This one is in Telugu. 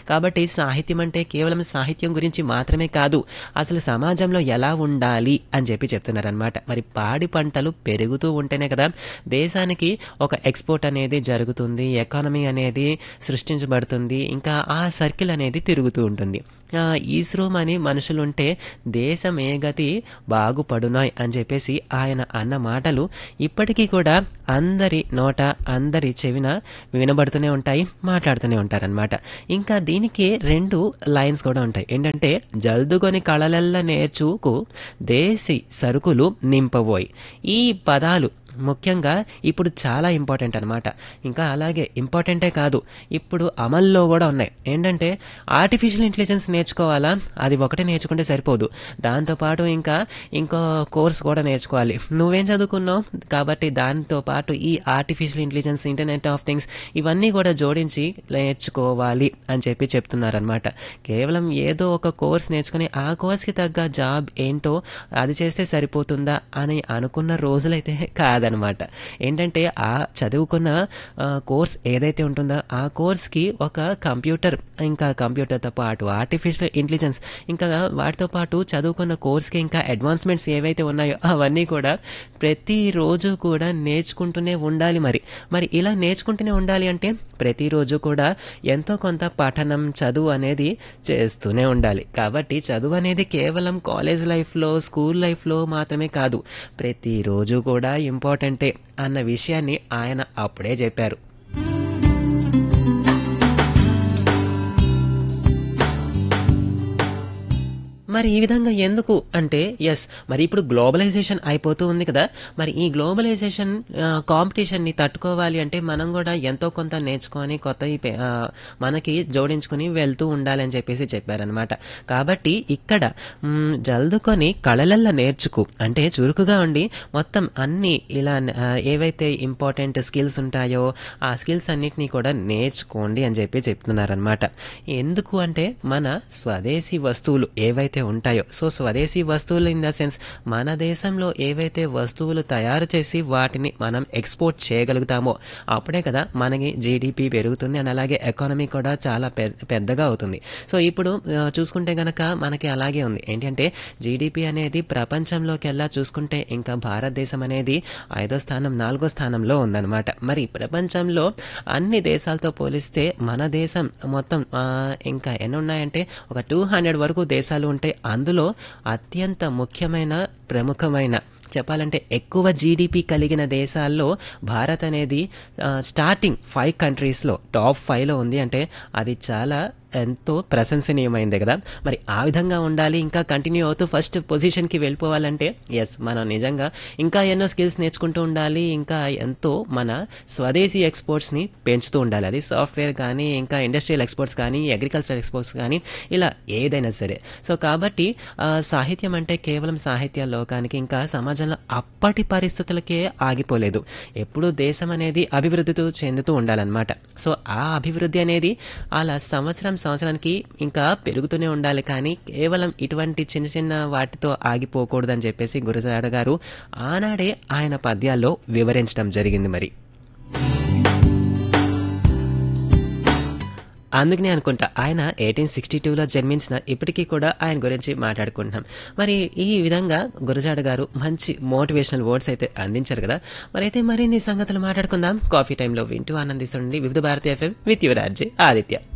కాబట్టి సాహిత్యం అంటే కేవలం సాహిత్యం గురించి మాత్రమే కాదు అసలు సమాజంలో ఎలా ఉండాలి అని చెప్పి చెప్తున్నారనమాట మరి పాడి పంటలు పెరుగుతూ ఉంటేనే కదా దేశానికి ఒక ఎక్స్పోర్ట్ అనేది జరుగుతుంది ఎకానమీ అనేది సృష్టించబడుతుంది ఇంకా ఆ సర్కిల్ అనేది తిరుగుతూ ఉంటుంది ఆ, ఈశ్రోమ్ అని మనుషులుంటే దేశం ఏ గతి బాగుపడునాయ్ అని చెప్పేసి ఆయన అన్న మాటలు ఇప్పటికీ కూడా అందరి నోట అందరి చెవిన వినబడుతూనే ఉంటాయి మాట్లాడుతూనే ఉంటారనమాట ఇంకా దీనికి రెండు లైన్స్ కూడా ఉంటాయి ఏంటంటే జల్దుకొని కళలల్ల నేర్చుకు దేశీ సరుకులు నింపబోయి ఈ పదాలు ముఖ్యంగా ఇప్పుడు చాలా ఇంపార్టెంట్ అనమాట ఇంకా అలాగే ఇంపార్టెంటే కాదు ఇప్పుడు అమల్లో కూడా ఉన్నాయి ఏంటంటే ఆర్టిఫిషియల్ ఇంటెలిజెన్స్ నేర్చుకోవాలా అది ఒకటే నేర్చుకుంటే సరిపోదు దాంతోపాటు ఇంకా ఇంకో కోర్స్ కూడా నేర్చుకోవాలి నువ్వేం చదువుకున్నావు కాబట్టి దాంతో పాటు ఈ artificial intelligence internet of things ఇవన్నీ కూడా జోడించి నేర్చుకోవాలి అని చెప్పి చెప్తున్నారనమాట కేవలం ఏదో ఒక కోర్స్ నేర్చుకుని ఆ కోర్స్కి తగ్గ జాబ్ ఏంటో అది చేస్తే సరిపోతుందా అని అనుకున్న రోజులైతే కాదనమాట ఏంటంటే ఆ చదువుకున్న ఆ, కోర్స్ ఏదైతే ఉంటుందో ఆ కోర్స్కి ఒక కంప్యూటర్ ఇంకా కంప్యూటర్తో పాటు ఆర్టిఫిషియల్ ఇంటెలిజెన్స్ ఇంకా వాటితో పాటు చదువుకున్న కోర్స్కి ఇంకా అడ్వాన్స్మెంట్స్ ఏవైతే ఉన్నాయో అవన్నీ కూడా ప్రతిరోజు కూడా నేర్చుకుంటూనే ఉండాలి మరి మరి ఇలా నేర్చుకుంటూనే ఉండాలి అంటే ప్రతిరోజు కూడా ఎంతో కొంత పఠనం చదువు అనేది చేస్తూనే ఉండాలి కాబట్టి చదువు అనేది కేవలం కాలేజ్ లైఫ్లో స్కూల్ లైఫ్లో మాత్రమే కాదు ప్రతిరోజు కూడా ఇంపార్టెంటే అన్న విషయాన్ని ఆయన అప్పుడే చెప్పారు మరి ఈ విధంగా ఎందుకు అంటే ఎస్ మరి ఇప్పుడు గ్లోబలైజేషన్ అయిపోతూ ఉంది కదా మరి ఈ గ్లోబలైజేషన్ కాంపిటీషన్ని తట్టుకోవాలి అంటే మనం కూడా ఎంతో కొంత నేర్చుకొని కొత్త మనకి జోడించుకొని వెళ్తూ ఉండాలి అని చెప్పేసి చెప్పారనమాట కాబట్టి ఇక్కడ మ్, జల్దుకొని కళలల్ల నేర్చుకు అంటే చురుకుగా ఉండి మొత్తం అన్ని ఇలా ఆ, ఏవైతే ఇంపార్టెంట్ స్కిల్స్ ఉంటాయో ఆ స్కిల్స్ అన్నిటినీ కూడా నేర్చుకోండి అని చెప్పి చెప్తున్నారనమాట ఎందుకు అంటే మన స్వదేశీ వస్తువులు ఏవైతే ఉంటాయో సో స్వదేశీ వస్తువులు ఇన్ ద సెన్స్ మన దేశంలో ఏవైతే వస్తువులు తయారు చేసి వాటిని మనం ఎక్స్పోర్ట్ చేయగలుగుతామో అప్పుడే కదా మనకి జీడిపి పెరుగుతుంది అండ్ అలాగే ఎకానమీ కూడా చాలా పె- పెద్దగా అవుతుంది సో ఇప్పుడు ఆ, చూసుకుంటే గనక మనకి అలాగే ఉంది ఏంటంటే జీడిపి అనేది ప్రపంచంలోకెల్లా చూసుకుంటే ఇంకా భారతదేశం అనేది ఐదో స్థానం నాలుగో స్థానంలో ఉందన్నమాట మరి ప్రపంచంలో అన్ని దేశాలతో పోలిస్తే మన దేశం మొత్తం ఆ, ఇంకా ఎన్ని ఉన్నాయంటే ఒక టూ హండ్రెడ్ వరకు దేశాలు ఉంటే అందులో అత్యంత ముఖ్యమైన ప్రముఖమైన చెప్పాలంటే ఎక్కువ జీడిపి కలిగిన దేశాల్లో భారత్ అనేది ఆ, స్టార్టింగ్ ఫైవ్ కంట్రీస్లో టాప్ ఫైవ్లో ఉంది అంటే అది చాలా ఎంతో ప్రశంసనీయమైంది కదా మరి ఆ విధంగా ఉండాలి ఇంకా కంటిన్యూ అవుతూ ఫస్ట్ పొజిషన్కి వెళ్ళిపోవాలంటే ఎస్ మనం నిజంగా ఇంకా ఎన్నో స్కిల్స్ నేర్చుకుంటూ ఉండాలి ఇంకా ఎంతో మన స్వదేశీ ఎక్స్పోర్ట్స్ని పెంచుతూ ఉండాలి అది సాఫ్ట్వేర్ కానీ ఇంకా ఇండస్ట్రియల్ ఎక్స్పోర్ట్స్ కానీ అగ్రికల్చరల్ ఎక్స్పోర్ట్స్ కానీ ఇలా ఏదైనా సరే సో కాబట్టి ఆ, సాహిత్యం అంటే కేవలం సాహిత్య లోకానికి ఇంకా సమాజంలో అప్పటి పరిస్థితులకే ఆగిపోలేదు ఎప్పుడు దేశం అనేది అభివృద్ధితో చెందుతూ ఉండాలన్నమాట సో ఆ అభివృద్ధి అనేది అలా సంవత్సరం సంవత్సరానికి ఇంకా పెరుగుతూనే ఉండాలి కానీ కేవలం ఇటువంటి చిన్న చిన్న వాటితో ఆగిపోకూడదని చెప్పేసి గురజాడ గారు ఆనాడే ఆయన పద్యాల్లో వివరించడం జరిగింది మరి అందుకనే అనుకుంటా ఆయన ఎయిటీన్ సిక్స్టీ టూలో జన్మించిన ఇప్పటికీ కూడా ఆయన గురించి మాట్లాడుకుంటున్నాం మరి ఈ విధంగా గురజాడ గారు మంచి మోటివేషనల్ వర్డ్స్ అయితే అందించారు కదా మరి అయితే మరిన్ని సంగతులు మాట్లాడుకుందాం కాఫీ టైంలో వింటూ ఆనందిస్తుండండి వివిధ భారతీయ FM with your RJ Aditya